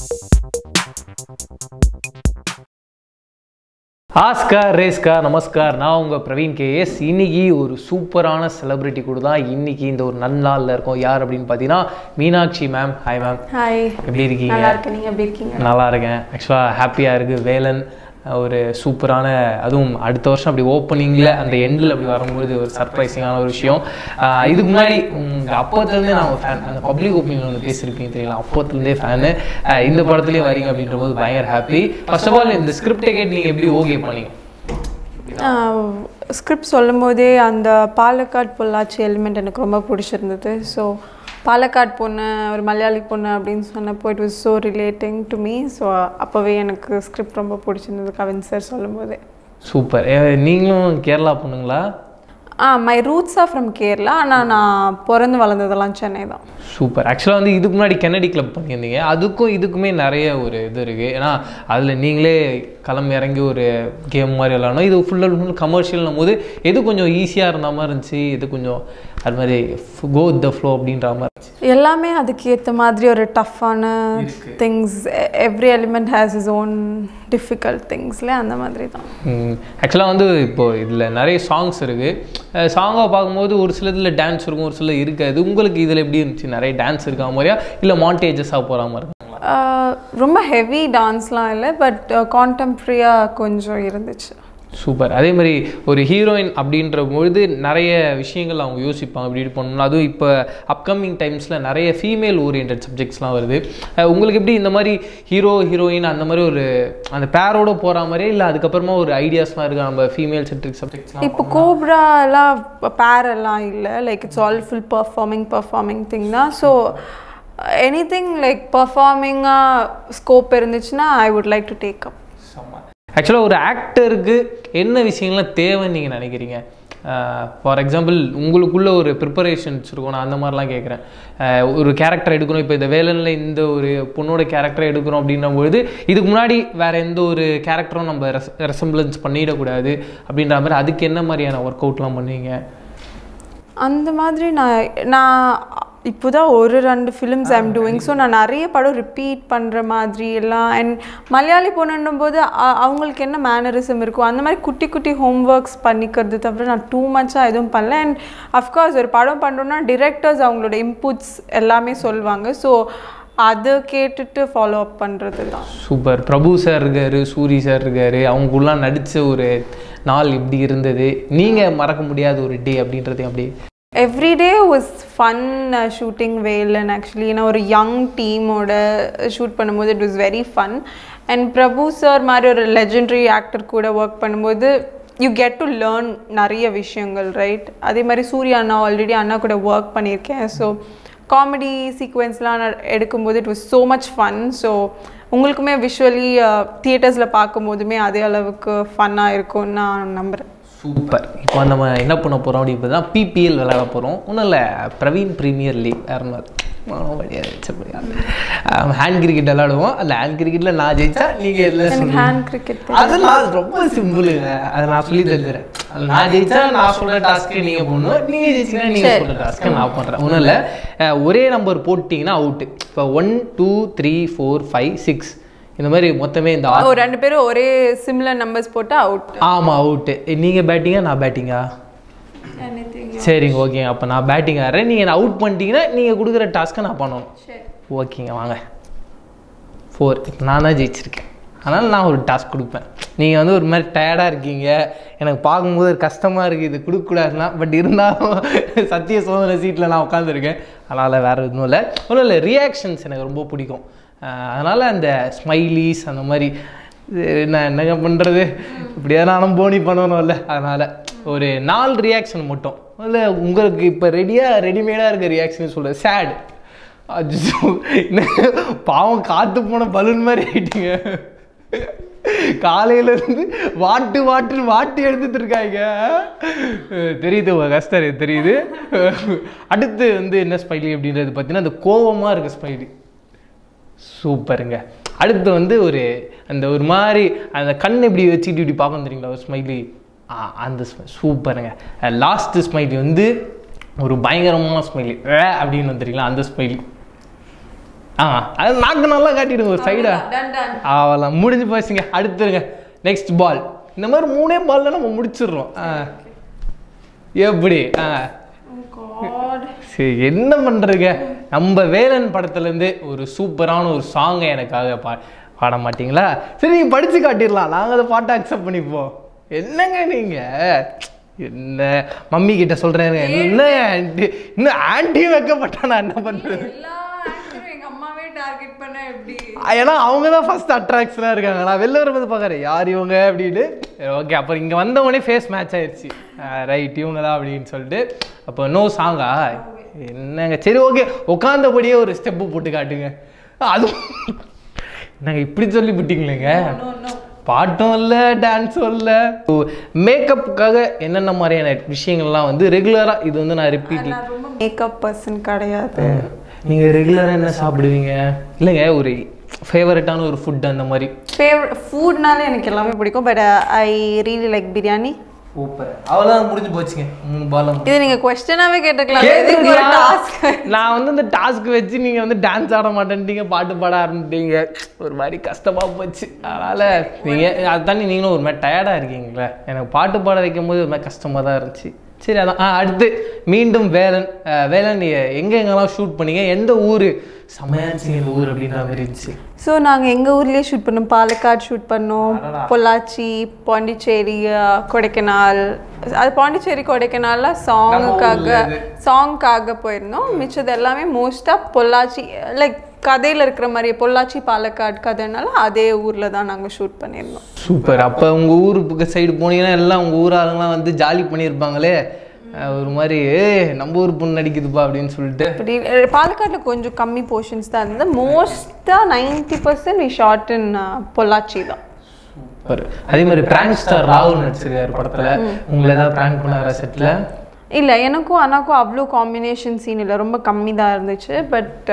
Oscar ரேஸ்கா நமஸ்கார் நான் உங்கள் Praveen KS இன்னைக்கு ஒரு சூப்பரான செலிபிரிட்டி கூட தான் இன்னைக்கு இந்த ஒரு நன்னாளில் இருக்கோம் யார் அப்படின்னு பார்த்தீங்கன்னா Meenakshi ma'am hi ma'am hi எப்படி இருக்கீங்க நல்லா இருக்கேன் நீங்க எப்படி இருக்கீங்க நல்லா இருக்கேன் ஆக்சுவலாக ஹாப்பியாக இருக்குது வேலன் ஒரு சூப்பரான அதுவும் அடுத்த வருஷம் அப்படி ஓப்பனிங்கில் அந்த எண்டில் அப்படி வரும்போது ஒரு சர்ப்ரைசிங்கான ஒரு விஷயம் ஆஹ் இதுக்கு முன்னாடி உங்கள் அப்போத்துலேருந்தே நான் ஃபேன் அந்த பப்ளிக் ஒப்பீனியன் ஒன்று பேசியிருப்பீங்க தெரியல அப்போத்துலேருந்தே ஃபேனு இந்த படத்துலேயே வரீங்க அப்படின்ற போது பயங்கர ஹாப்பி ஃபர்ஸ்ட் ஆஃப் ஆல் இந்த ஸ்கிரிப்டை கேட்டு நீங்கள் எப்படி ஓகே பண்ணீங்க ஸ்கிரிப்ட் சொல்லும் போதே அந்த பாலக்காட் பொள்ளாச்சி எலிமெண்ட் எனக்கு ரொம்ப பிடிச்சிருந்தது ஸோ பாலக்காட் பொண்ணு ஒரு மலையாளி பொண்ணு அப்படின்னு சொன்னப்போ it was so relating to me so அப்போவே எனக்கு ஸ்கிரிப்ட் ரொம்ப பிடிச்சிருந்தது கவின் சார் சொல்லும் போதே சூப்பர் நீங்களும் கேரளா பொண்ணுங்களா ah my roots are from Kerala ஆனால் நான் பிறந்து வளர்ந்ததெல்லாம் சென்னை தான் சூப்பர் ஆக்சுவலாக வந்து இதுக்கு முன்னாடி கென்னடி கிளப் பண்ணியிருந்தீங்க அதுக்கும் இதுக்குமே நிறைய ஒரு இது இருக்குது ஏன்னா அதில் நீங்களே களம் இறங்கி ஒரு கேம் மாதிரி விளாடணும் இது ஃபுல் அண்ட் ஃபுல் கமர்ஷியல்னும் போது எது கொஞ்சம் ஈஸியாக இருந்த மாதிரி இருந்துச்சு இது கொஞ்சம் அது மாதிரி கோ த ஃப்ளோ அப்படின்ற மாதிரி எல்லாமே அதுக்கு ஏற்ற மாதிரி ஒரு டஃப்பான things every element has is own difficult திங்ஸ்ல அந்த மாதிரி தான் ஆக்சுவலாக வந்து இப்போது இதில் நிறைய சாங்ஸ் இருக்குது சாங்காக பார்க்கும்போது ஒரு சிலதில் டான்ஸ் இருக்கும் ஒரு சில இருக்காது உங்களுக்கு இதில் எப்படி இருந்துச்சு நிறைய டான்ஸ் இருக்கா மாதிரியா இல்லை மாண்டேஜஸாக போகிற மாதிரி இருக்கும் ஆஹ் ரொம்ப ஹெவி டான்ஸ்லாம் இல்லை பட் கான்டெம்ப்ரரியாக கொஞ்சம் இருந்துச்சு சூப்பர் அதே மாதிரி ஒரு ஹீரோயின் அப்படின்ற பொழுது நிறைய விஷயங்கள் அவங்க யோசிப்பாங்க இப்படி இப்படி பண்ணணும் அதுவும் இப்போ அப்கமிங் டைம்ஸில் நிறைய ஃபீமேல் ஓரியன்ட் சப்ஜெக்ட்ஸ்லாம் வருது அஹ் உங்களுக்கு எப்படி இந்த மாதிரி ஹீரோ ஹீரோயின் அந்த மாதிரி ஒரு அந்த பேரோட போகிற மாதிரியே இல்லை அதுக்கப்புறமா ஒரு ஐடியாஸ்லாம் இருக்கா நம்ம ஃபீமேல் சென்ட்ரிக் சப்ஜெக்ட்ஸ்லாம் இப்போ கோப்ராலாம் பேர் எல்லாம் இல்லை like it's all full performing performing thing தான் ஸோ எனி திங் லைக் பர்ஃபார்மிங்காக ஸ்கோப் இருந்துச்சுன்னா I would like to take up ஆக்சுவலாக ஒரு ஆக்டருக்கு என்ன விஷயங்கள்லாம் தேவைன்னு நீங்கள் நினைக்கிறீங்க ஃபார் எக்ஸாம்பிள் உங்களுக்குள்ள ஒரு ப்ரிப்பரேஷன்ஸ் இருக்கும் நான் அந்த மாதிரிலாம் கேட்குறேன் ஒரு கேரக்டர் எடுக்கணும் இப்போ இந்த வேலனில் இந்த ஒரு பொண்ணோட கேரக்டர் எடுக்கிறோம் அப்படின்னும் பொழுது இதுக்கு முன்னாடி வேறு எந்த ஒரு கேரக்டரும் நம்ம ரெஸ் ரெசம்பிளன்ஸ் பண்ணிடக்கூடாது அப்படின்ற மாதிரி அதுக்கு என்ன மாதிரியான ஒர்க் அவுட்லாம் பண்ணுவீங்க அந்த மாதிரி நான் நான் இப்போ தான் ஒரு ரெண்டு ஃபிலிம்ஸ் ஐம் டூயிங் ஸோ நான் நிறைய படம் ரிப்பீட் பண்ணுற மாதிரி எல்லாம் அண்ட் மலையாளி பொண்ணுன்னும் போது அ- அவங்களுக்கு என்ன மேனரிசம் இருக்கும் அந்த மாதிரி குட்டி குட்டி ஹோம் ஒர்க்ஸ் பண்ணிக்கிறது தவிர நான் டூ மச்சாக எதுவும் பண்ணல அண்ட் அஃப்கோர்ஸ் ஒரு படம் பண்ணுறோன்னா டிரெக்டர்ஸ் அவங்களோட இன்புட்ஸ் எல்லாமே சொல்லுவாங்க ஸோ அதை கேட்டுட்டு ஃபாலோ அப் பண்ணுறது தான் சூப்பர் பிரபு சார் இருக்காரு சூரி சார் இருக்காரு அவங்களுக்குலாம் நடித்த ஒரு நாள் இப்படி இருந்தது நீங்கள் மறக்க முடியாத ஒரு டே அப்படின்றதையும் அப்படி every day was fun shooting Velan actually நான் ஒரு யங் டீமோட ஷூட் பண்ணும்போது it was very fun and Prabhu sir மாதிரி ஒரு லெஜெண்டரி ஆக்டர் கூட ஒர்க் பண்ணும்போது யூ கெட் டு லேர்ன் நிறைய விஷயங்கள் ரைட் அதே மாதிரி சூர்யா அண்ணா ஆல்ரெடி அண்ணா கூட ஒர்க் பண்ணியிருக்கேன் ஸோ காமெடி சீக்வென்ஸ்லாம் நான் எடுக்கும்போது it was so much fun so உங்களுக்குமே விஷுவலி தியேட்டர்ஸில் பார்க்கும்போதுமே அதே அளவுக்கு ஃபன்னாக இருக்கும்னு நான் நம்புகிறேன் சூப்பர் இப்போ நம்ம என்ன பண்ண போகிறோம் அப்படின்னு பார்த்தா பிபிஎல் விளையாட போகிறோம் ஒன்றும் இல்லை Praveen premier league hand cricket விளையாடுவோம் அந்த ஹேண்ட் கிரிக்கெட்டில் நான் ஜெயிச்சா நீங்கள் எல்லாம் எனக்கு சொல்லுங்க ஹேண்ட் கிரிக்கெட் அதெல்லாம் ரொம்ப சிம்பிளுங்க அதை நான் சொல்லி தந்துடுறேன் அது நான் ஜெயிச்சா நான் சொல்ற டாஸ்க்கு நீங்கள் பண்ணணும் நீங்கள் ஜெயிச்சீங்கன்னா நீங்கள் சொல்ற டாஸ்க்கு நான் பண்ணுறேன் ஒன்றும் இல்லை ஒரே நம்பர் போட்டிங்கன்னா அவுட்டு இப்போ one two three four five six இந்த மாதிரி மொத்தமே இந்த ஆறு ஒரு ரெண்டு பேரும் ஒரே சிமிலர் நம்பர்ஸ் போட்டா அவுட் ஆமாம் அவுட்டு நீங்கள் பேட்டிங்கா நான் பேட்டிங்கா சரிங்க ஓகேங்க அப்போ நான் பேட்டிங் ஆடுறேன் நீங்கள் என்ன அவுட் பண்ணிட்டீங்கன்னா நீங்கள் கொடுக்குற டாஸ்க்கை நான் பண்ணணும் ஓகேங்க வாங்க ஃபோர் இப்போ நான் தான் ஜெயிச்சிருக்கேன் அதனால் நான் ஒரு டாஸ்க் கொடுப்பேன் நீங்கள் வந்து ஒரு மாதிரி டயர்டாக இருக்கீங்க எனக்கு பார்க்கும்போது ஒரு கஷ்டமாக இருக்குது இது கொடுக்கக்கூடாதுன்னா பட் இருந்தாலும் சத்திய சோதனை சீட்டில் நான் உட்காந்துருக்கேன் அதனால் வேறு எதுவும் இல்லை ஒன்றும் இல்லை ரியாக்ஷன்ஸ் எனக்கு ரொம்ப பிடிக்கும் அதனால் அந்த ஸ்மைலீஸ் அந்த மாதிரி இது என்ன என்னங்க பண்ணுறது இப்படியே நானும் போனி பண்ணணும்ல அதனால் ஒரு நாலு ரியாக்ஷன் மட்டும் இல்லை உங்களுக்கு இப்போ ரெடியாக ரெடிமேடாக இருக்க ரியாக்ஷன் சொல்கிறேன் சேட் அச்சோ என்ன பாவம் காத்து போன பலூன் மாதிரி ஆயிட்டீங்க காலையில இருந்து வாட்டு வாட்டுன்னு வாட்டி எடுத்துட்டு இருக்காங்க அஹ் தெரியுது உங்க கஷ்டம் எனக்கு தெரியுது அடுத்து வந்து என்ன ஸ்மைலி அப்படின்றது பார்த்தீங்கன்னா அந்த கோவமா இருக்க ஸ்மைலி சூப்பருங்க அடுத்து வந்து ஒரு அந்த ஒரு மாதிரி அந்த கண் இப்படி வச்சுட்டு இப்படி பார்க்க தெரியுங்களா ஒரு ஸ்மைலி அந்த சூப்பருங்க லாஸ்ட் ஸ்மைலி வந்து ஒரு பயங்கரமான ஸ்மைலி அப்படின்னு வந்துருங்களா அந்த ஸ்மைலி ஆ அது நாக்கு நல்லா காட்டிடுங்க ஒரு சைடா டன் டன் அவெல்லாம் முடிஞ்சு போச்சுங்க அடுத்துருங்க நெக்ஸ்ட் பால் இந்த மாதிரி மூணே பால்ல நம்ம முடிச்சிடுறோம் ஆ எப்படி ஆ காட் சரி என்ன பண்றீங்க நம்ம வேலன் படத்துல இருந்து ஒரு சூப்பரான ஒரு சாங்கை எனக்காக பா பாட மாட்டீங்களா சரி நீங்க படிச்சு காட்டிடலாம் நாங்க அதை பாட்டை அக்செப்ட் பண்ணிப்போம் என்னங்க நீங்க என்ன மம்மி கிட்ட சொல்றேன் என்ன ஆண்டி இன்னும் ஆண்டி வைக்கப்பட்டா நான் என்ன பண்றது எல்லா ஆக்டரும் எங்க அம்மாவே டார்கெட் பண்ண எப்படி ஏன்னா அவங்க தான் ஃபர்ஸ்ட் அட்ராக்ஷனாக இருக்காங்க நான் வெளில வரும்போது பார்க்குறேன் யார் இவங்க அப்படின்னு ஓகே அப்புறம் இங்கே வந்தவொடனே ஃபேஸ் மேட்ச் ஆயிடுச்சு ரைட் இவங்க தான் அப்படின்னு சொல்லிட்டு அப்போ நோ சாங்கா என்னங்க சரி ஓகே உட்காந்தபடியே ஒரு ஸ்டெப்பு போட்டு காட்டுங்க அதுவும் என்னங்க இப்படி சொல்லி விட்டீங்களேங்க நோ நோ பாட்டும் இல்லை டான்ஸும் இல்லை மேக்கப்புக்காக என்னென்ன மாதிரியான விஷயங்கள்லாம் வந்து ரெகுலராக இது வந்து நான் ரிப்பீட் நான் ரொம்ப மேக்கப் பர்சன் கிடையாது நீங்கள் ரெகுலராக என்ன சாப்பிடுவீங்க இல்லைங்க ஒரு ஃபேவரட்டான ஒரு ஃபுட் அந்த மாதிரி ஃபேவரட் ஃபுட்னால எனக்கு எல்லாமே பிடிக்கும் but I really like biryani super அவ்வளோதான் முடிஞ்சு போச்சுங்க மூணு பாலம் இது நீங்க கொஸ்டினாவே கேட்டுக்கலாம் எதுக்கு ஒரு டாஸ்க் நான் வந்து இந்த டாஸ்க் வச்சு நீங்க வந்து டான்ஸ் ஆட மாட்டேன்ட்டீங்க பாட்டு பாட ஆரம்பிட்டீங்க ஒரு மாதிரி கஷ்டமா போச்சு அதனால நீங்க அதுதாண்டி நீங்களும் ஒரு மாதிரி டயர்டா இருக்கீங்களே எனக்கு பாட்டு பாட வைக்கும் போது ஒரு மாதிரி கஷ்டமா தான் இருந்துச்சு சரி அதான் ஆ, அடுத்து மீண்டும் வேலன் அஹ், வேலன் நீங்க எங்க எங்கெல்லாம் ஷூட் பண்ணீங்க எந்த ஊர் சமையாச்சி ஊர் அப்படின்ற மாதிரி இருந்துச்சு ஸோ நாங்கள் எங்கள் ஊர்லேயே ஷூட் பண்ணோம் பாலக்காடு ஷூட் பண்ணோம் பொள்ளாச்சி பாண்டிச்சேரி அஹ், கொடைக்கானல் அது பாண்டிச்சேரி கொடைக்கானல்ல சாங்குக்காக சாங்க்காக போயிருந்தோம் மிச்சது எல்லாமே மோஸ்ட்டாக பொள்ளாச்சி லைக் கதையில் இருக்கிற மாதிரி பொள்ளாச்சி பாலக்காடு கதைனால அதே ஊரில் தான் நாங்கள் ஷூட் பண்ணியிருந்தோம் சூப்பர் அப்போ உங்கள் ஊருக்கு சைடு போனீங்கன்னா எல்லாம் உங்கள் ஊர் ஆளுங்கலாம் வந்து ஜாலி பண்ணியிருப்பாங்களே அஹ், ஒரு மாதிரி ஏய் நம்ம ஊர் பொண்ணு நடிக்குதுப்பா அப்படின்னு சொல்லிட்டு அப்படி பாலக்காட்டில் கொஞ்சம் கம்மி போர்ஷன்ஸ் தான் இருந்தது மோஸ்ட்டாக ninety percent we shot in Pollachi தான் சூப்பர் அதே மாதிரி பிராங்க் ஸ்டார் ராகுல் நடிச்சிருக்காரு படத்துல உங்களை ஏதாவது பிராங்க் பண்ணாரா செட்ல இல்லை எனக்கும் அண்ணாக்கும் அவ்வளோ காம்பினேஷன் சீன் இல்லை ரொம்ப கம்மி தான் இருந்துச்சு பட்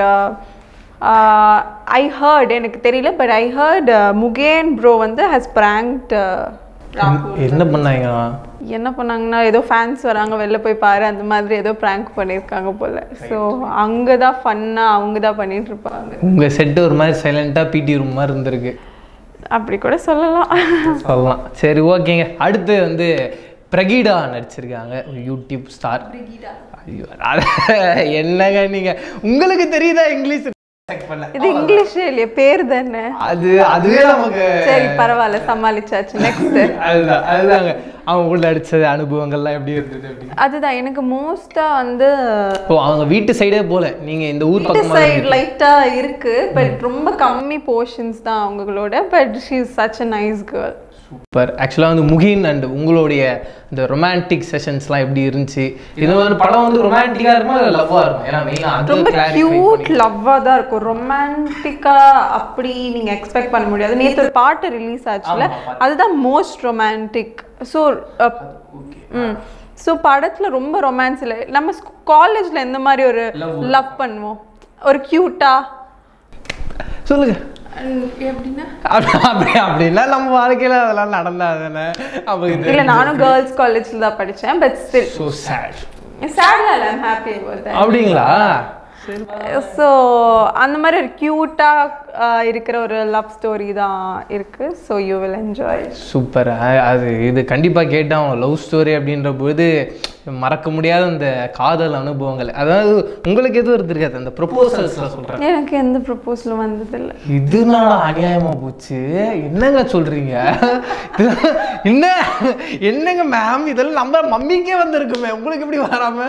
ஐ ஹர்ட் எனக்கு தெரியல but I heard Mugen bro வந்து ஹஸ் பிராங்க்ட் என்ன பண்ணாங்க என்ன பண்ணாங்கன்னா ஏதோ ஃபேன்ஸ் வராங்க வெளில போய் பாரு அந்த மாதிரி ஏதோ ப்ராங்க் பண்ணியிருக்காங்க போல ஸோ அங்கே தான் ஃபன்னாக அவங்க தான் பண்ணிட்டு இருப்பாங்க உங்க செட்டு ஒரு மாதிரி சைலண்டா பிடி ரூம் மாதிரி இருந்திருக்கு அப்படி கூட சொல்லலாம் சொல்லலாம் சரி ஓகேங்க அடுத்து வந்து பிரகீடா நடிச்சிருக்காங்க ஒரு யூடியூப் ஸ்டார் ஐயோ அது- என்னங்க நீங்க உங்களுக்கு தெரியுதா இங்கிலீஷ் check பண்ணல. இது இங்கிலீஷே இல்லையா பேர் தானே அது அதுவே நமக்கு சரி பரவாயில்ல சமாளிச்சாச்சு நெக்ஸ்ட் அதுதான் அதுதாங்க அவங்க உள்ள அடிச்சது அனுபவங்கள்லாம் எப்படி இருந்தது அப்படி அதுதான் எனக்கு மோஸ்ட்டாக வந்து ஓ அவங்க வீட்டு சைடே போல நீங்க இந்த ஊர் வீட்டு பக்கமா சைடு லைட்டாக இருக்கு பட் ரொம்ப கம்மி போர்ஷன்ஸ் தான் அவங்களோட but she is such a nice girl super ஆக்சுவலாக வந்து முகின் அண்ட் உங்களுடைய இந்த ரொமான்டிக் செஷன்ஸ்லாம் எப்படி இருந்துச்சு இது வந்து படம் வந்து ரொமான்டிக்காக இருக்குமா இல்லை லவ்வாக இருக்கும் ஏன்னா மெயினாக அது ரொம்ப clarify கியூட் லவ்வாக தான் இருக்கும் ரொமான்டிக்கா அப்படி நீங்க எக்ஸ்பெக்ட் பண்ண முடியாது நேற்று ஒரு பாட்டு ரிலீஸ் ஆச்சுல அதுதான் most romantic so hmm so படத்துல ரொம்ப ரொமான்ஸ் இல்லை நம்ம காலேஜ்ல எந்த மாதிரி ஒரு லவ் பண்ணுவோம் ஒரு கியூட்டா சொல்லுங்க எப்படின்னா அப்படி அப்படி அப்படின்னா நம்ம வாழ்க்கையில அதெல்லாம் நடந்தா தானே அப்போ இது இல்லை நானும் கேர்ள்ஸ் காலேஜ்ல தான் படித்தேன் பட் ஸ்டில் ஸோ சேட் சேட்ல இல்லை ஐம் ஹாப்பி அபவுட் அப்படிங்களா ஸோ அந்த மாதிரி ஒரு க்யூட்டாக இருக்கிற ஒரு லவ் ஸ்டோரி தான் இருக்கு so you will enjoy super அது இது கண்டிப்பாக கேட்டான் லவ் ஸ்டோரி அப்படின்ற பொழுது மறக்க முடியாத அந்த காதல் அனுபவங்கள் அதாவது உங்களுக்கு எதுவும் இருந்திருக்காது அந்த ப்ரொபோசல்ஸில் சொல்கிறேன் எனக்கு எந்த ப்ரப்போசலும் வந்ததில்லை இது நான் அநியாயமா போச்சு என்னங்க சொல்றீங்க இதெல்லாம் என்ன என்னங்க மேம் இதெல்லாம் நம்ம மம்மிக்கே வந்திருக்குமே உங்களுக்கு எப்படி வராம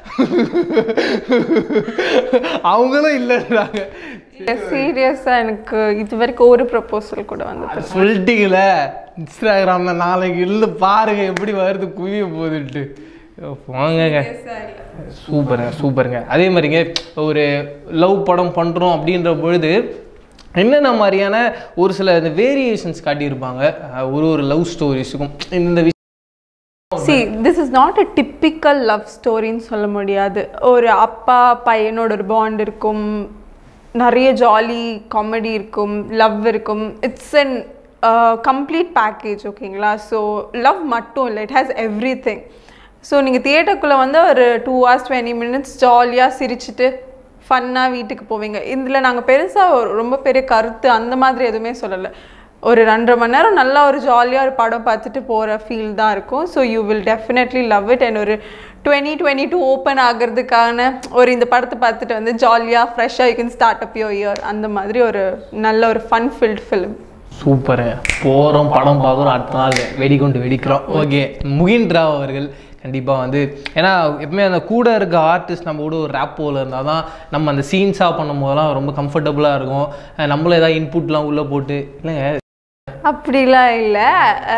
அவங்களும் இல்லைன்றாங்க சீரியஸாக எனக்கு இது வரைக்கும் ஒரு ப்ரப்போசல் கூட வந்தது சொல்லிட்டீங்களே இன்ஸ்டாகிராம்ல நாளைக்கு இல்லை பாருங்க எப்படி வருது குவிய போகுதுன்ட்டு வாங்கங்க சூப்பருங்க சூப்பருங்க அதே மாதிரிங்க ஒரு லவ் படம் பண்ணுறோம் அப்படின்ற பொழுது என்னென்ன மாதிரியான ஒரு சில இந்த வேரியேஷன்ஸ் காட்டியிருப்பாங்க அஹ் ஒரு ஒரு லவ் ஸ்டோரிஸுக்கும் இந்த விஷயம் see this is not a typical love ஸ்டோரின்னு சொல்ல முடியாது ஒரு அப்பா பையனோட ஒரு பாண்ட் இருக்கும் நிறைய ஜாலி காமெடி இருக்கும் லவ் இருக்கும் இட்ஸ் அன் கம்ப்ளீட் பேக்கேஜ் ஓகேங்களா ஸோ லவ் மட்டும் இல்லை it has everything so நீங்கள் தியேட்டருக்குள்ளே வந்து ஒரு டூ ஹவர்ஸ் டுவெண்ட்டி மினிட்ஸ் ஜாலியாக சிரிச்சிட்டு ஃபன்னாக வீட்டுக்கு போவீங்க இதில் நாங்கள் பெருசாக ரொம்ப பெரிய கருத்து அந்த மாதிரி எதுவுமே சொல்லலை ஒரு ரெண்டரை மணி நேரம் நல்லா ஒரு ஜாலியாக ஒரு படம் பார்த்துட்டு போகிற ஃபீல் தான் இருக்கும் so you will definitely love it and ஒரு டுவெண்ட்டி டுவெண்ட்டி டூ ஓப்பன் ஆகிறதுக்கான ஒரு இந்த படத்தை பார்த்துட்டு வந்து ஜாலியாக ஃப்ரெஷ்ஷாக you can start up your year அந்த மாதிரி ஒரு நல்ல ஒரு ஃபன் ஃபில்ட் ஃபிலிம் சூப்பரு போகிறோம் படம் பார்க்குறோம் அடுத்த நாள் வெடிகுண்டு வெடிக்கிறோம் ஓகே முகின் ராவ் அவர்கள் கண்டிப்பாக வந்து ஏன்னா எப்பவுமே அந்த கூட இருக்க ஆர்டிஸ்ட் நம்ம கூட ஒரு ரேப்போவில் இருந்தால் தான் நம்ம அந்த சீன்ஸாக பண்ணும் போதெல்லாம் ரொம்ப கம்ஃபர்டபுளாக இருக்கும் அஹ் நம்மளும் ஏதாவது இன்புட்லாம் உள்ளே போட்டு இல்லைங்க அப்படிலாம் இல்லை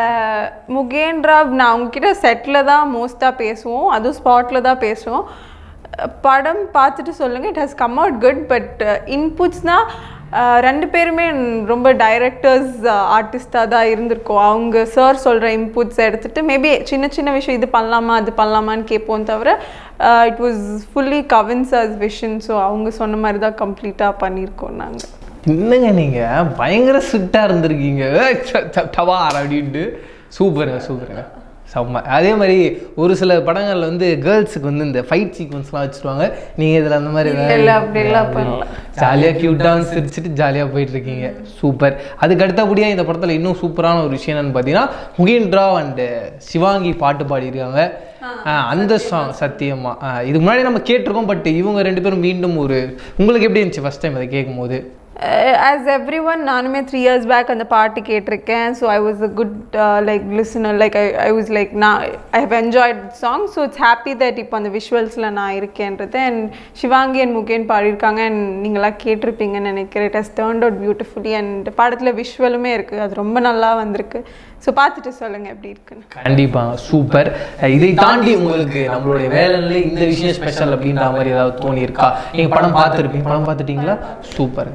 முகேந்திரா நான் உங்ககிட்ட செட்டில் தான் மோஸ்ட்டாக பேசுவோம் அதுவும் ஸ்பாட்டில் தான் பேசுவோம் அஹ் படம் பார்த்துட்டு சொல்லுங்கள் it has come out good but இன்புட்ஸ்னால் ரெண்டு பேருமே ரொம்ப டைரக்டர்ஸ் ஆர்டிஸ்டாக தான் இருந்திருக்கோம் அவங்க சார் சொல்கிற இன்புட்ஸ் எடுத்துகிட்டு மேபி சின்ன சின்ன விஷயம் இது பண்ணலாமா அது பண்ணலாமான்னு கேட்போம் தவிர it was fully Kavin's as vision so அவங்க சொன்ன மாதிரி தான் கம்ப்ளீட்டாக பண்ணியிருக்கோம் நாங்கள் என்னங்க நீங்கள் பயங்கர ஸ்ட்ரிக்டாக இருந்திருக்கீங்க ஏய், ச- ச- டவார் அப்படின்ட்டு சூப்பருங்க சூப்பருங்க செம்ம அதே மாதிரி ஒரு சில படங்களில் வந்து கேர்ள்ஸுக்கு வந்து இந்த ஃபைட் சீக்வன்ஸ்லாம் வச்சுருவாங்க நீங்கள் இதில் அந்த மாதிரி இல்ல, இல்ல, அப்படிலாம் பண்ணல. ஜாலியாக க்யூட்டாக சிரிச்சிட்டு ஜாலியாக போயிட்டு இருக்கீங்க சூப்பர் அதுக்கு அடுத்தபடியாக இந்த படத்தில் இன்னும் சூப்பரான ஒரு விஷயம் என்னன்னு பார்த்தீங்கன்னா முகேந்திரா அண்டு சிவாங்கி பாட்டு பாடியிருக்காங்க ஆஹ் அந்த சாங் சத்தியமா ஆஹ் இதுக்கு முன்னாடி நம்ம கேட்டிருக்கோம் பட் இவங்க ரெண்டு பேரும் மீண்டும் ஒரு உங்களுக்கு எப்படி இருந்துச்சு ஃபர்ஸ்ட் டைம் அதை கேட்கும்போது ஆஸ் எவ்ரி ஒன் நானுமே த்ரீ இயர்ஸ் பேக் அந்த பாட்டு கேட்டிருக்கேன் so I was a good like listener like I I was like நான் I have enjoyed song so it's happy that இப்போ அந்த விஷுவல்ஸில் நான் இருக்கேன்றது அண்ட் சிவாங்கி அண்ட் முகேன் பாடியிருக்காங்க அண்ட் நீங்களாம் கேட்டிருப்பீங்கன்னு நினைக்கிறேன் it has turned out beautifully and படத்தில் விஷுவலுமே இருக்குது அது ரொம்ப நல்லா வந்திருக்கு ஸோ பார்த்துட்டு சொல்லுங்கள் எப்படி இருக்குன்னு கண்டிப்பா சூப்பர் இதை தாண்டி உங்களுக்கு நம்மளுடைய வேலையில இந்த விஷயம் ஸ்பெஷல் அப்படின்ற மாதிரி ஏதாவது தோணி இருக்கா நீங்க படம் பார்த்துருப்பீங்க படம் பார்த்துட்டீங்களா super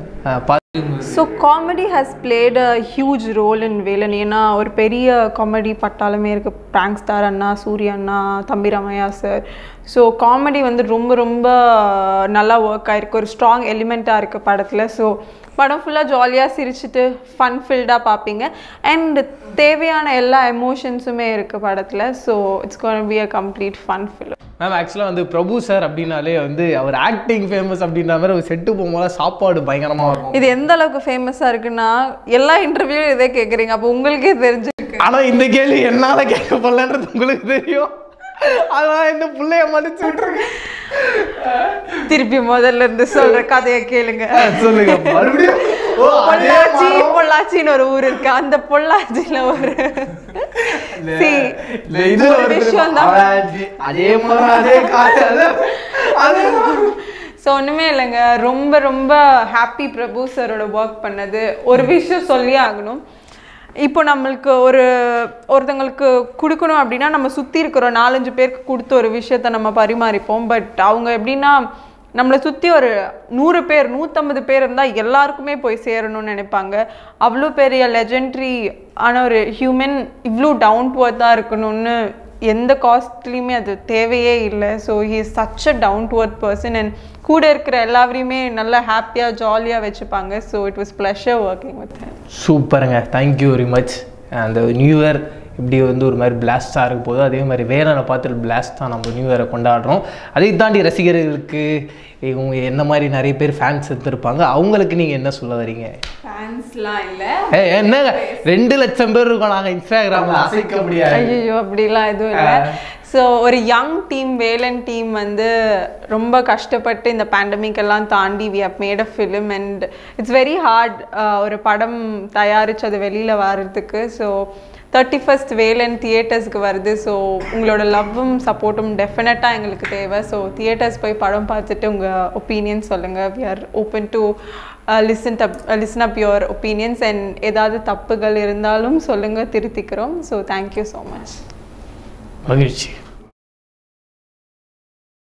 so comedy has played a huge role in Velan ஏன்னா ஒரு பெரிய காமெடி பட்டாலுமே இருக்குது பிராங்க் ஸ்டார் அண்ணா சூரிய அண்ணா தம்பி ரமையா சார் ஸோ காமெடி வந்து ரொம்ப ரொம்ப நல்லா ஒர்க் ஆயிருக்கு ஒரு ஸ்ட்ராங் எலிமெண்ட்டாக இருக்குது படத்தில் ஸோ படம் ஃபுல்லாக ஜாலியாக சிரிச்சிட்டு ஃபன் ஃபில்டாக பார்ப்பீங்க அண்ட் தேவையான எல்லா எமோஷன்ஸுமே இருக்குது படத்தில் so it's gonna be a complete fun fill ma'am ஆக்சுவலாக வந்து பிரபு சார் அப்படின்னாலே வந்து அவர் ஆக்டிங் ஃபேமஸ் அப்படின்ற மாதிரி ஒரு செட்டு போகும்போது சாப்பாடு பயங்கரமா இருக்கும் இது எந்த அளவுக்கு ஃபேமஸாக இருக்குன்னா எல்லா இன்டர்வியூவும் இதே கேட்குறீங்க அப்போ உங்களுக்கே தெரிஞ்சிருக்கு ஆனா இந்த கேள்வி என்னால கேட்கப்படலன்றது உங்களுக்கு தெரியும் அதான் இந்த பிள்ளைய மன்னிச்சு விட்டுருங்க திருப்பி முதல்ல இருந்து சொல்ற கதையை கேளுங்க சொல்லுங்க மறுபடியும் ஓ, அதே பொள்ளாச்சி மரம். பொள்ளாச்சின்னு ஒரு ஊர் இருக்கு அந்த பொள்ளாச்சியில ஒரு See, இல்ல, இதுல ஒரு ஒரு விஷயம் தான் அவராஜ், அதே மரம் அதே காத்து அதே அதே மரம். ஸோ ஒன்றுமே இல்லைங்க ரொம்ப ரொம்ப ஹாப்பி பிரபு சாரோட ஒர்க் பண்ணது ஒரு விஷயம் சொல்லி ஆகணும் இப்போ நம்மளுக்கு ஒரு ஒருத்தங்களுக்கு கொடுக்கணும் அப்படின்னா நம்ம சுற்றி இருக்கிற நாலஞ்சு பேருக்கு கொடுத்த ஒரு விஷயத்த நம்ம பரிமாறிப்போம் பட் அவங்க எப்படின்னா நம்மளை சுற்றி ஒரு நூறு பேர் நூற்றம்பது பேர் இருந்தால் எல்லாருக்குமே போய் சேரணும்னு நினைப்பாங்க அவ்வளோ பெரிய லெஜெண்ட்ரி ஆன ஒரு ஹியூமன் இவ்வளோ டவுன் டு அர்த்தாக இருக்கணும்னு எந்த காஸ்ட்லேயுமே அது தேவையே இல்லை so he is such a down to earth person and கூட இருக்கிற எல்லாரையுமே நல்லா ஹாப்பியாக ஜாலியாக வச்சுப்பாங்க so it was pleasure working with சூப்பருங்க தேங்க்யூ வெரி மச் அந்த நியூ இயர் இப்படி வந்து ஒரு மாதிரி பிளாஸ்டாக இருக்க போது அதே மாதிரி வேலனை பார்த்து பிளாஸ்ட் தான் நம்ம நியூ இயரை கொண்டாடுறோம் அதை தாண்டி ரசிகர்களுக்கு இவங்க என்ன மாதிரி நிறைய பேர் ஃபேன்ஸ் எடுத்திருப்பாங்க அவங்களுக்கு நீங்கள் என்ன சொல்ல வரீங்க ஃபேன்ஸ்லாம் இல்லை ஏ என்னங்க ரெண்டு லட்சம் பேர் இருக்கோம் நாங்கள் இன்ஸ்டாகிராமில் அசைக்க முடியாது ஐயோ அப்படிலாம் எதுவும் இல்லை ஸோ ஒரு யங் டீம் வேலன் டீம் வந்து ரொம்ப கஷ்டப்பட்டு இந்த பேண்டமிக் எல்லாம் தாண்டி we have made a film and it's very hard ஒரு படம் தயாரித்து அது வெளியில் வர்றதுக்கு ஸோ தேர்ட்டி ஃபஸ்ட் வேலன் தியேட்டர்ஸ்க்கு வருது ஸோ உங்களோட லவ்வும் சப்போர்ட்டும் டெஃபினட்டாக எங்களுக்கு தேவை ஸோ தியேட்டர்ஸ் போய் படம் பார்த்துட்டு உங்கள் ஒப்பீனியன் சொல்லுங்கள் we are open to listen up listen up your opinions and ஏதாவது தப்புகள் இருந்தாலும் சொல்லுங்கள் திருத்திக்கிறோம் ஸோ தேங்க்யூ ஸோ மச் மகிழ்ச்சி